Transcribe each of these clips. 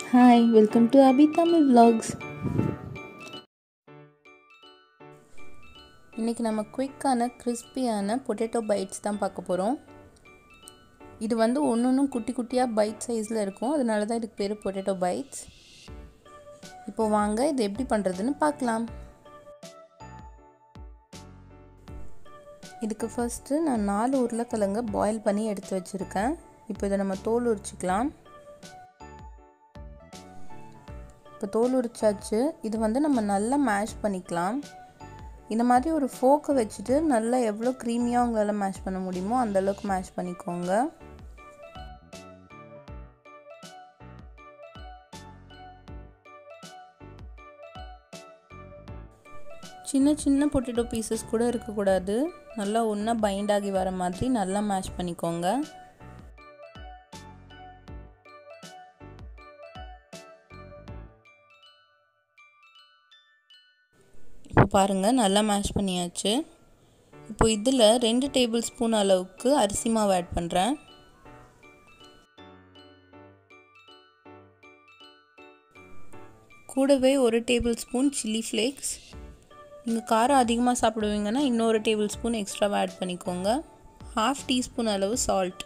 hi welcome to Abhi Tamil vlogs இன்றைக்கி நம்ம குயிக்கான கிறிஸ்பியான பொட்டேட்டோ பைட்ஸ் தான் பார்க்க போகிறோம் இது வந்து ஒன்று ஒன்றும் குட்டி குட்டியாக பைட் சைஸில் இருக்கும் அதனால தான் இதுக்கு பேர் பொட்டேட்டோ பைட்ஸ் இப்போ வாங்க இது எப்படி பண்ணுறதுன்னு பார்க்கலாம் இதுக்கு ஃபஸ்ட்டு நான் நாலு உருளைக்கிழங்க பாயில் பண்ணி எடுத்து வச்சுருக்கேன் இப்போ இதை நம்ம தோல் உரிச்சிக்கலாம் இப்போ தோல் உரிச்சாச்சு இது வந்து நம்ம நல்லா மேஷ் பண்ணிக்கலாம் இந்த மாதிரி ஒரு ஃபோக்கை வச்சுட்டு நல்லா எவ்வளோ க்ரீமியாக உங்களால் மேஷ் பண்ண முடியுமோ அந்தளவுக்கு மேஷ் பண்ணிக்கோங்க சின்ன சின்ன பொட்டேட்டோ பீசஸ் கூட இருக்கக்கூடாது நல்லா ஒன்றா பைண்ட் ஆகி வர மாதிரி நல்லா மேஷ் பண்ணிக்கோங்க இப்போ பாருங்கள் நல்லா மேஷ் பண்ணியாச்சு இப்போ இதில் ரெண்டு டேபிள் ஸ்பூன் அளவுக்கு அரிசி மாவு ஆட் பண்ணுறேன் கூடவே ஒரு டேபிள் ஸ்பூன் சில்லி ஃப்ளேக்ஸ் நீங்கள் காரம் அதிகமாக சாப்பிடுவீங்கன்னா இன்னொரு டேபிள் ஸ்பூன் எக்ஸ்ட்ராவாக ஆட் பண்ணிக்கோங்க ஹாஃப் டீஸ்பூன் அளவு சால்ட்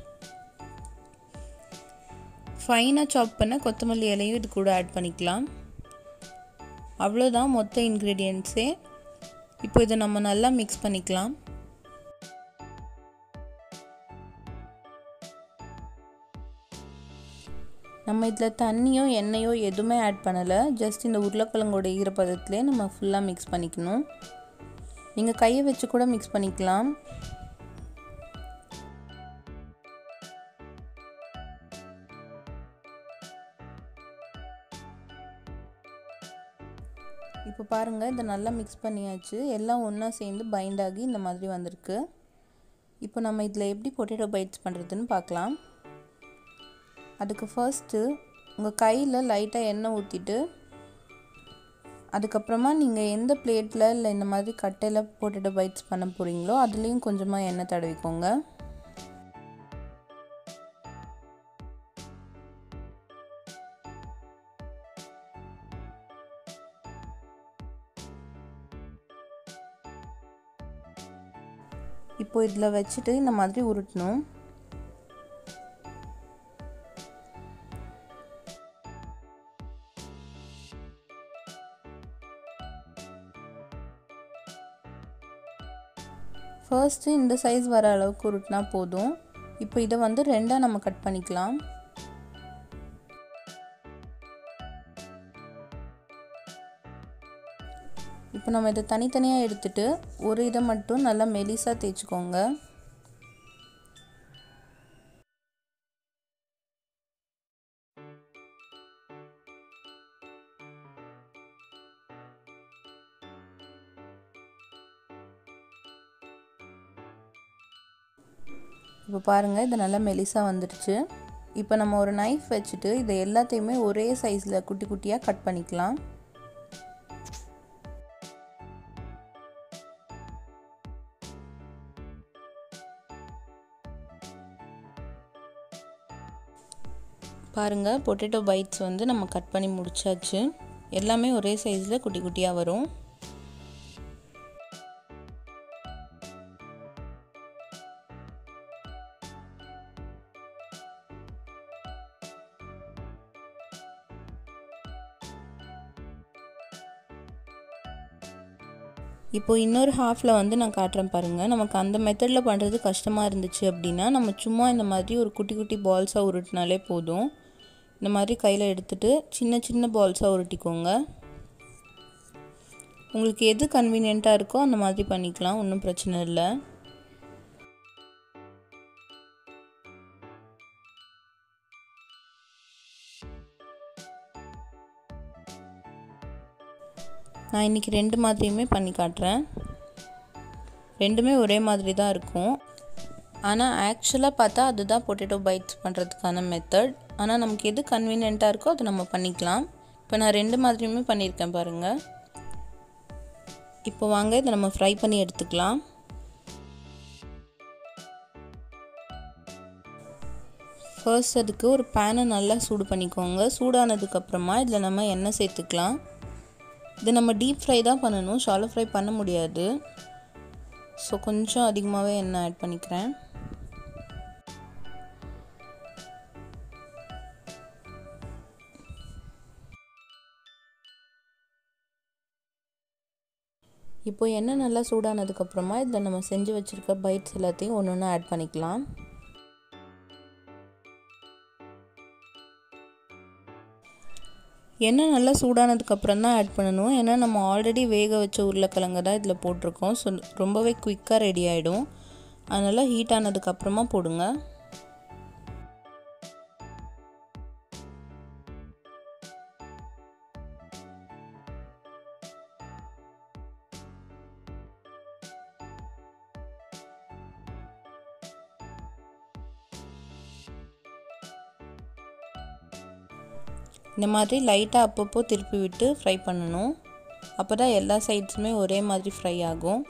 ஃபைனாக சாப் பண்ண கொத்தமல்லி இலையும் இது கூட ஆட் பண்ணிக்கலாம் அவ்வளோதான் மொத்த இன்க்ரீடியன்ட்ஸே இப்போ இதை நம்ம நல்லா மிக்ஸ் பண்ணிக்கலாம் நம்ம இதில் தண்ணியோ எண்ணெயோ எதுவுமே ஆட் பண்ணலை ஜஸ்ட் இந்த உருளைக்கிழங்கோட ஈரப்பதத்துலேயே நம்ம ஃபுல்லாக மிக்ஸ் பண்ணிக்கணும் நீங்கள் கையை வச்சு கூட மிக்ஸ் பண்ணிக்கலாம் இப்போ பாருங்கள் இதை நல்லா மிக்ஸ் பண்ணியாச்சு எல்லாம் ஒன்றா சேர்ந்து பைண்ட் ஆகி இந்த மாதிரி வந்திருக்கு இப்போ நம்ம இதில் எப்படி பொட்டேட்டோ பைட்ஸ் பண்ணுறதுன்னு பார்க்கலாம் அதுக்கு ஃபர்ஸ்ட்டு உங்கள் கையில் லைட்டாக எண்ணெய் ஊற்றிட்டு அதுக்கப்புறமா நீங்கள் எந்த பிளேட்டில் இல்லை இந்த மாதிரி கட்டையில் பொட்டேட்டோ பைட்ஸ் பண்ண போகிறீங்களோ அதுலேயும் கொஞ்சமாக எண்ணெய் தடவிக்கோங்க இப்போ இதில் வச்சுட்டு இந்த மாதிரி உருட்டணும் ஃபர்ஸ்ட்டு இந்த சைஸ் வர அளவுக்கு உருட்டினா போதும் இப்போ இதை வந்து ரெண்டாக நம்ம கட் பண்ணிக்கலாம் இப்போ நம்ம இதை தனித்தனியாக எடுத்துட்டு ஒரு இதை மட்டும் நல்லா மெலிசாக தேய்ச்சிக்கோங்க இப்போ பாருங்கள் இது நல்லா மெலிசாக வந்துடுச்சு இப்போ நம்ம ஒரு நைஃப் வச்சுட்டு இதை எல்லாத்தையுமே ஒரே சைஸில் குட்டி குட்டியாக கட் பண்ணிக்கலாம் பாருங்கள் பொட்டேட்டோ பைட்ஸ் வந்து நம்ம கட் பண்ணி முடிச்சாச்சு எல்லாமே ஒரே சைஸில் குட்டி குட்டியாக வரும் இப்போ இன்னொரு ஹாஃபில் வந்து நான் காட்டுறேன் பாருங்கள் நமக்கு அந்த மெத்தடில் பண்ணுறது கஷ்டமாக இருந்துச்சு அப்படின்னா நம்ம சும்மா இந்த மாதிரி ஒரு குட்டி குட்டி பால்ஸாக உருட்டினாலே போதும் இந்த மாதிரி கையில் எடுத்துகிட்டு சின்ன சின்ன பால்ஸாக உருட்டிக்கோங்க உங்களுக்கு எது கன்வீனியண்ட்டாக இருக்கோ அந்த மாதிரி பண்ணிக்கலாம் ஒன்றும் பிரச்சனை இல்லை நான் இன்றைக்கி ரெண்டு மாதிரியுமே பண்ணி காட்டுறேன் ரெண்டுமே ஒரே மாதிரி தான் இருக்கும் ஆனால் ஆக்சுவலாக பார்த்தா அதுதான் பொட்டேட்டோ பைட்ஸ் பண்ணுறதுக்கான மெத்தட் ஆனால் நமக்கு எது கன்வீனியண்ட்டாக இருக்கோ அதை நம்ம பண்ணிக்கலாம் இப்போ நான் ரெண்டு மாதிரியுமே பண்ணியிருக்கேன் பாருங்கள் இப்போ வாங்க இதை நம்ம ஃப்ரை பண்ணி எடுத்துக்கலாம் ஃபர்ஸ்ட் அதுக்கு ஒரு பேனை நல்லா சூடு பண்ணிக்கோங்க சூடானதுக்கப்புறமா இதில் நம்ம எண்ணெய் சேர்த்துக்கலாம் இது நம்ம டீப் ஃப்ரை தான் பண்ணணும் ஷாலோ ஃப்ரை பண்ண முடியாது ஸோ கொஞ்சம் அதிகமாகவே எண்ணெய் ஆட் பண்ணிக்கிறேன் இப்போ எண்ணெய் நல்லா சூடானதுக்கப்புறமா இதில் நம்ம செஞ்சு வச்சுருக்க பைட்ஸ் எல்லாத்தையும் ஒன்று ஒன்று ஆட் பண்ணிக்கலாம் எண்ணெய் நல்லா சூடானதுக்கப்புறம் தான் ஆட் பண்ணணும் ஏன்னா நம்ம ஆல்ரெடி வேக வச்ச உருளைக்கிழங்கு தான் இதில் போட்டிருக்கோம் ஸோ ரொம்பவே குயிக்காக ரெடி ஆகிடும் அதனால் ஹீட் ஆனதுக்கப்புறமா போடுங்க இந்த மாதிரி லைட்டாக அப்பப்போ திருப்பி விட்டு ஃப்ரை பண்ணணும் அப்போ தான் எல்லா சைட்ஸுமே ஒரே மாதிரி ஃப்ரை ஆகும்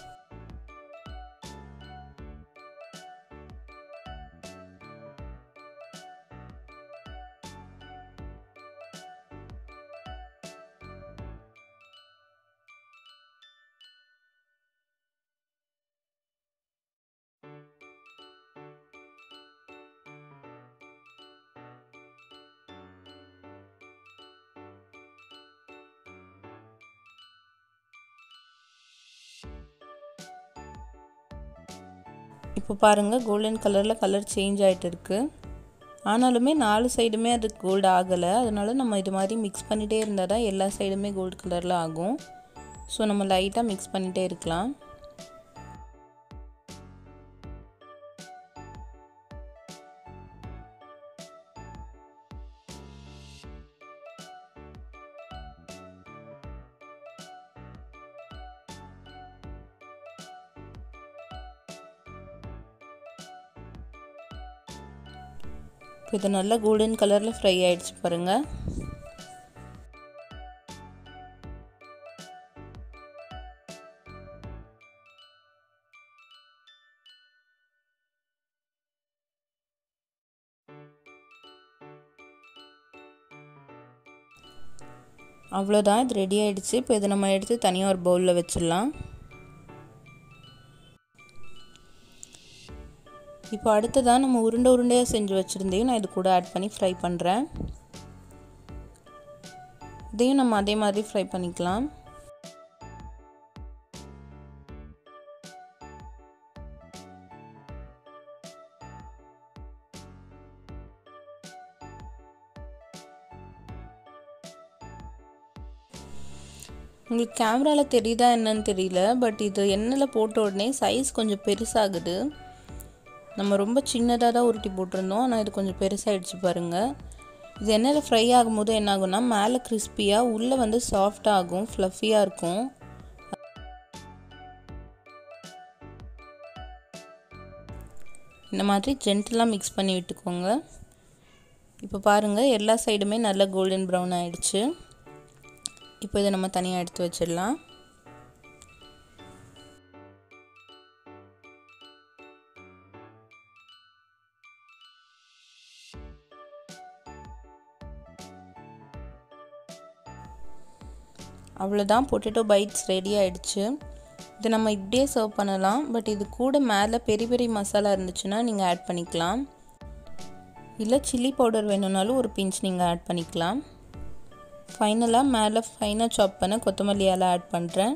இப்போ பாருங்கள் கோல்டன் கலரில் கலர் சேஞ்ச் ஆகிட்டு இருக்குது ஆனாலுமே நாலு சைடுமே அது கோல்டு ஆகலை அதனால நம்ம இது மாதிரி மிக்ஸ் பண்ணிகிட்டே இருந்தால் தான் எல்லா சைடுமே கோல்டு கலரில் ஆகும் ஸோ நம்ம லைட்டாக மிக்ஸ் பண்ணிகிட்டே இருக்கலாம் இப்போ இது நல்லா கோல்டன் கலரில் ஃப்ரை ஆகிடுச்சு பாருங்கள் அவ்வளோதான் இது ரெடி ஆகிடுச்சு இப்போ இதை நம்ம எடுத்து தனியாக ஒரு பவுலில் வச்சிடலாம் இப்போ அடுத்ததாக நம்ம உருண்டை உருண்டையாக செஞ்சு வச்சுருந்தையும் நான் இது கூட ஆட் பண்ணி ஃப்ரை பண்ணுறேன் இதையும் நம்ம அதே மாதிரி ஃப்ரை பண்ணிக்கலாம் உங்களுக்கு கேமராவில் தெரியுதா என்னன்னு தெரியல பட் இது எண்ணெயில் போட்ட உடனே சைஸ் கொஞ்சம் பெருசாகுது நம்ம ரொம்ப சின்னதாக தான் உருட்டி போட்டிருந்தோம் ஆனால் இது கொஞ்சம் பெருசாகிடுச்சு பாருங்கள் இது எண்ணெயில் ஃப்ரை ஆகும்போது என்ன ஆகும்னா மேலே கிறிஸ்பியாக உள்ளே வந்து சாஃப்டாக ஆகும் ஃப்ளஃபியாக இருக்கும் இந்த மாதிரி ஜென்டலாக மிக்ஸ் பண்ணி விட்டுக்கோங்க இப்போ பாருங்கள் எல்லா சைடுமே நல்லா கோல்டன் ப்ரௌன் ஆகிடுச்சு இப்போ இதை நம்ம தனியாக எடுத்து வச்சிடலாம் அவ்வளோதான் பொட்டேட்டோ பைட்ஸ் ரெடி ஆகிடுச்சு இது நம்ம இப்படியே சர்வ் பண்ணலாம் பட் இது கூட மேலே பெரிய பெரிய மசாலா இருந்துச்சுன்னா நீங்கள் ஆட் பண்ணிக்கலாம் இல்லை சில்லி பவுடர் வேணும்னாலும் ஒரு பிஞ்ச் நீங்கள் ஆட் பண்ணிக்கலாம் ஃபைனலாக மேலே ஃபைனாக சாப் பண்ண கொத்தமல்லி இலை ஆட் பண்ணுறேன்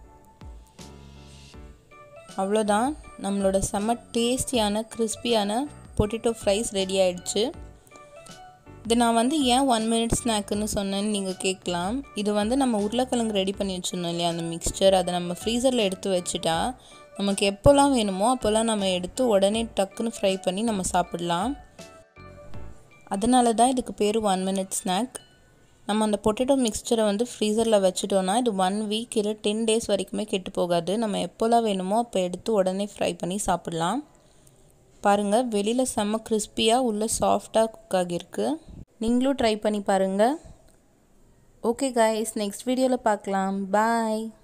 அவ்வளோதான் நம்மளோட செம்ம டேஸ்டியான கிறிஸ்பியான பொட்டேட்டோ ஃப்ரைஸ் ரெடி ஆகிடுச்சு இது நான் வந்து ஏன் ஒன் மினிட் ஸ்நாக்குன்னு சொன்னேன்னு நீங்கள் கேட்கலாம் இது வந்து நம்ம உருளைக்கிழங்கு ரெடி பண்ணி வச்சுருந்தோம் இல்லையா அந்த மிக்ஸ்சர் அதை நம்ம ஃப்ரீசரில் எடுத்து வச்சுட்டா நமக்கு எப்போல்லாம் வேணுமோ அப்போல்லாம் நம்ம எடுத்து உடனே டக்குன்னு ஃப்ரை பண்ணி நம்ம சாப்பிடலாம் அதனால தான் இதுக்கு பேர் ஒன் மினிட் ஸ்நாக் நம்ம அந்த பொட்டேட்டோ மிக்ஸ்சரை வந்து ஃப்ரீசரில் வச்சுட்டோன்னா இது ஒன் வீக் இல்லை டென் டேஸ் வரைக்குமே கெட்டு போகாது நம்ம எப்போல்லாம் வேணுமோ அப்போ எடுத்து உடனே ஃப்ரை பண்ணி சாப்பிட்லாம் பாருங்கள் வெளியில் செம்ம கிறிஸ்பியாக உள்ள சாஃப்டாக குக் ஆகியிருக்கு நீங்களும் ட்ரை பண்ணி பாருங்கள் ஓகே கைஸ் நெக்ஸ்ட் வீடியோவில் பார்க்கலாம் பாய்